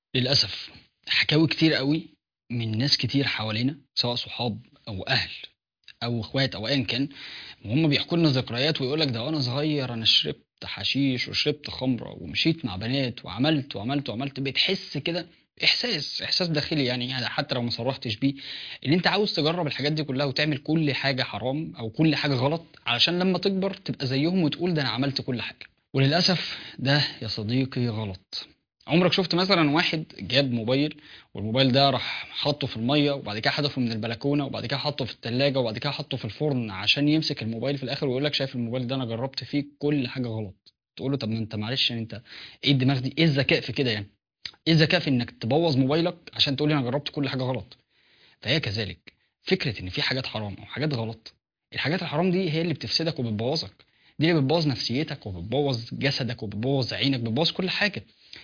للأسف حكاوي كتير قوي من ناس كتير حوالينا سواء صحاب أو أهل أو إخوات أو أيا كان وهم بيحكوا لنا ذكريات ويقول لك ده وأنا صغير أنا شربت حشيش وشربت خمرة ومشيت مع بنات وعملت وعملت وعملت بتحس كده إحساس إحساس داخلي يعني يعني حتى لو ما صرحتش بيه إن أنت عاوز تجرب الحاجات دي كلها وتعمل كل حاجة حرام أو كل حاجة غلط علشان لما تكبر تبقى زيهم وتقول ده أنا عملت كل حاجة وللأسف ده يا صديقي غلط عمرك شفت مثلا واحد جاب موبايل والموبايل ده راح حطه في الميه وبعد كده حدفه من البلكونه وبعد كده حطه في الثلاجه وبعد كده حطه في الفرن عشان يمسك الموبايل في الاخر ويقول لك شايف الموبايل ده انا جربت فيه كل حاجه غلط تقول له طب ما انت معلش يعني انت ايه الدماغ دي ايه الذكاء في كده يعني ايه الذكاء في انك تبوظ موبايلك عشان تقول لي انا جربت كل حاجه غلط فهي كذلك فكره ان في حاجات حرام او حاجات غلط الحاجات الحرام دي هي اللي بتفسدك وبتبوظك دي اللي بتبوظ نفسيتك وبتبوظ جسدك وبتبوظ عينك بتبوظ كل حاجه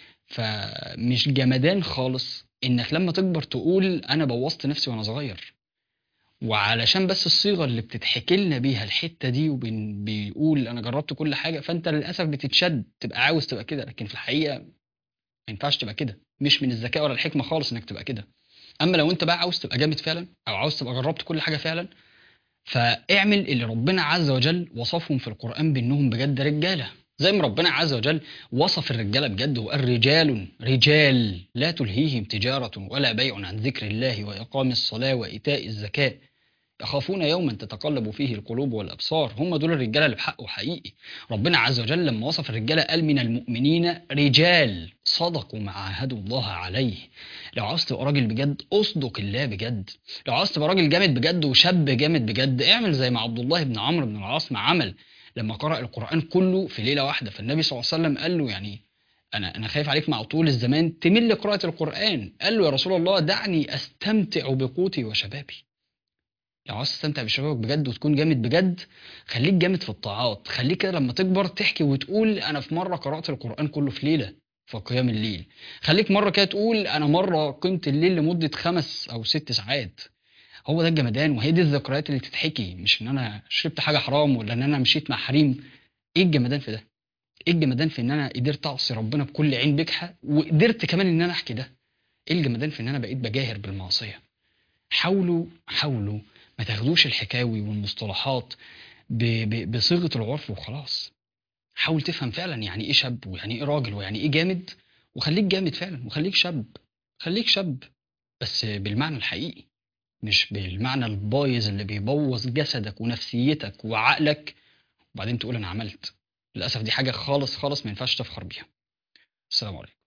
فمش جمدان خالص انك لما تكبر تقول انا بوظت نفسي وانا صغير وعلشان بس الصيغه اللي بتتحكي لنا بيها الحته دي وبيقول انا جربت كل حاجه فانت للاسف بتتشد تبقى عاوز تبقى كده لكن في الحقيقه ما ينفعش تبقى كده مش من الذكاء ولا الحكمه خالص انك تبقى كده اما لو انت بقى عاوز تبقى جامد فعلا او عاوز تبقى جربت كل حاجه فعلا فاعمل اللي ربنا عز وجل وصفهم في القران بانهم بجد رجاله زي ما ربنا عز وجل وصف الرجاله بجد وقال رجال رجال لا تلهيهم تجاره ولا بيع عن ذكر الله واقام الصلاه وايتاء الزكاه يخافون يوما تتقلب فيه القلوب والابصار هم دول الرجاله اللي بحقه حقيقي ربنا عز وجل لما وصف الرجاله قال من المؤمنين رجال صدقوا ما عاهدوا الله عليه لو عاوز تبقى راجل بجد اصدق الله بجد لو عاوز تبقى راجل جامد بجد وشاب جامد بجد اعمل زي ما عبد الله بن عمرو بن العاص ما عمل لما قرأ القرآن كله في ليلة واحدة فالنبي صلى الله عليه وسلم قال له يعني أنا أنا خايف عليك مع طول الزمان تمل قراءة القرآن قال له يا رسول الله دعني أستمتع بقوتي وشبابي لو عاوز تستمتع بشبابك بجد وتكون جامد بجد خليك جامد في الطاعات خليك كده لما تكبر تحكي وتقول أنا في مرة قرأت القرآن كله في ليلة في قيام الليل خليك مرة كده تقول أنا مرة قمت الليل لمدة خمس أو ست ساعات هو ده الجمدان وهي دي الذكريات اللي تتحكي مش ان انا شربت حاجه حرام ولا ان انا مشيت مع حريم ايه الجمدان في ده ايه الجمدان في ان انا قدرت اعصي ربنا بكل عين بجحه وقدرت كمان ان انا احكي ده ايه الجمدان في ان انا بقيت بجاهر بالمعصيه حاولوا حاولوا ما تاخدوش الحكاوي والمصطلحات ب... ب... بصيغه العرف وخلاص حاول تفهم فعلا يعني ايه شاب ويعني ايه راجل ويعني ايه جامد وخليك جامد فعلا وخليك شاب خليك شاب بس بالمعنى الحقيقي مش بالمعنى البايظ اللي بيبوظ جسدك ونفسيتك وعقلك وبعدين تقول انا عملت للاسف دي حاجه خالص خالص ما ينفعش تفخر بيها السلام عليكم